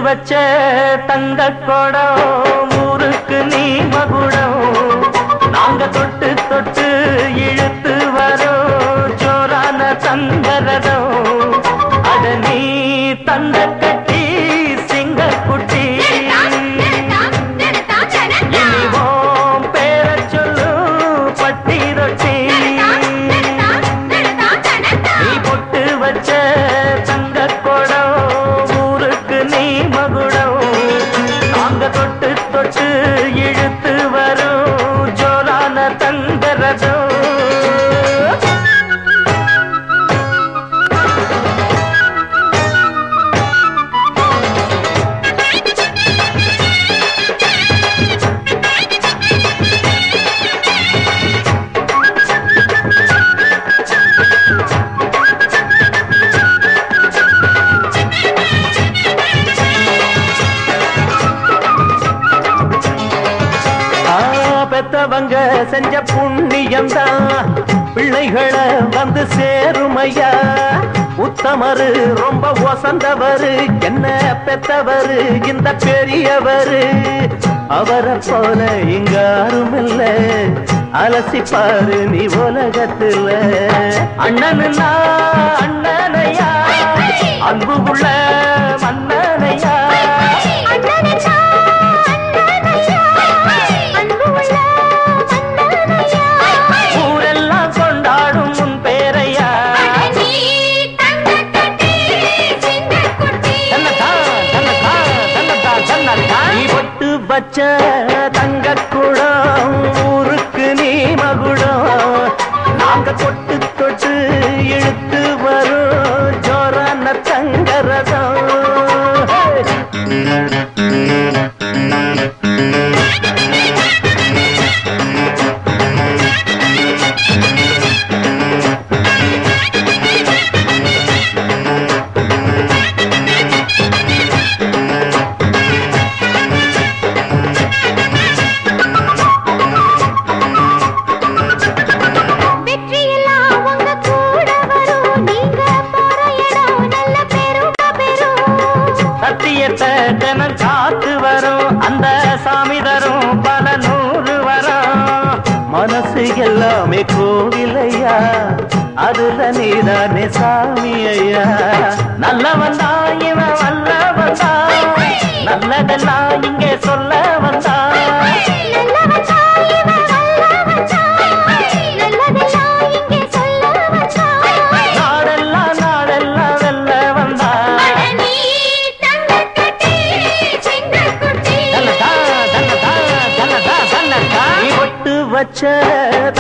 வச்ச தங்க குடம் ஊருக்கு நீ மகுடம் நாங்க தொட்டு தொட்டு இழுத்து வரோம் ஜோரான தங்கரதம் அட நீ தந்த கட்டி சிங்க குட்டி இனிவோம் பேரச் சொல்லு பட்டி ரொட்டி நீ பொட்டு வச்ச தங்க குடம் ஊருக்கு நீ மகுடம் நாங்க தொட்டு தொட்டு இழுத்து வரும் ஜோரான தங்கரதம் ஆ, பெத்தவங்க செஞ்ச புண்ணியம்தான் பிள்ளைகளை வந்து சேருமையா உத்தமரு ரொம்ப ஒசந்தவரு என்ன பெத்தவரு இந்த பெரியவரு அவரை போல இங்க யாரும் இல்ல அலசி பாரு நீ உலகத்துல அண்ணனுன்னா அண்ணனையா அன்பு உள்ள மன்னனையா ஊரெல்லாம் கொண்டாடும் உன் பேரையா தன்னதா, தன்னதா, தன்னதா, தன்னதா. நீ பொட்டு வச்ச தங்க குடம் ஊருக்கு நீ மகுடம் நாங்க தொட்டு தொட்டு இழுத்து வரும் ஜோரான தங்கரதம் சத்தியத்தை தினம் காத்து வரும் அந்த சாமி தரும் பல நூறு வரும் மனசு எல்லாமே கோவிலையா அதுல நீதானே சாமி ஐயா நல்லவன் தான் இவன் வல்லவன் தான் நல்லதெல்லாம் இங்கே சொல்ல வந்தான் நாடெல்லாம் நாடெல்லாம் வெல்ல வந்தான் தன்னதா, தன்னதா, தன்னதா, தன்னதா. நீ ஒட்டு வச்ச